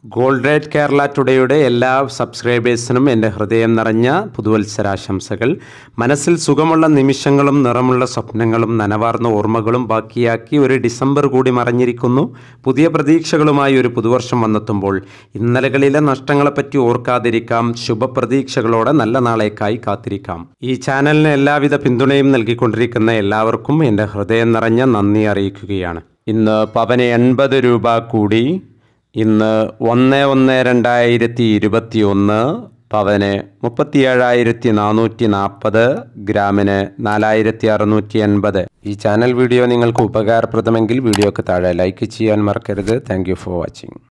gold rate Kerala ടുഡേയുടെ എല്ലാ സബ്സ്ക്രൈബേഴ്സിനും എൻ്റെ ഹൃദയം നിറഞ്ഞ പുതുവത്സരാശംസകൾ മനസ്സിൽ സുഖമുള്ള നിമിഷങ്ങളും നിറമുള്ള സ്വപ്നങ്ങളും നനവാർന്ന ഓർമ്മകളും ബാക്കിയാക്കി ഒരു ഡിസംബർ കൂടി മറഞ്ഞിരിക്കുന്നു പുതിയ പ്രതീക്ഷകളുമായി ഒരു പുതുവർഷം വന്നെത്തുമ്പോൾ ഇന്നലകളിലെ നഷ്ടങ്ങളെപ്പറ്റി ഓർക്കാതിരിക്കാം ശുഭപ്രതീക്ഷകളോടെ നല്ല നാളേക്കായി കാത്തിരിക്കാം ഈ ചാനലിന് എല്ലാവിധ പിന്തുണയും നൽകിക്കൊണ്ടിരിക്കുന്ന എല്ലാവർക്കും എൻ്റെ ഹൃദയം നിറഞ്ഞ നന്ദി അറിയിക്കുകയാണ് ഇന്ന് പവന് എൺപത് രൂപ കൂടി ഇന്ന് ഒന്ന് ഒന്ന് രണ്ടായിരത്തി ഇരുപത്തി ഒന്ന് പവന് മുപ്പത്തിയേഴായിരത്തി നാനൂറ്റി നാൽപ്പത് ഗ്രാമിന് നാലായിരത്തി അറുന്നൂറ്റി എൺപത് ഈ ചാനൽ വീഡിയോ നിങ്ങൾക്ക് ഉപകാരപ്രദമെങ്കിൽ വീഡിയോക്ക് താഴെ ലൈക്ക് ചെയ്യാൻ മറക്കരുത് താങ്ക് യു ഫോർ വാച്ചിങ്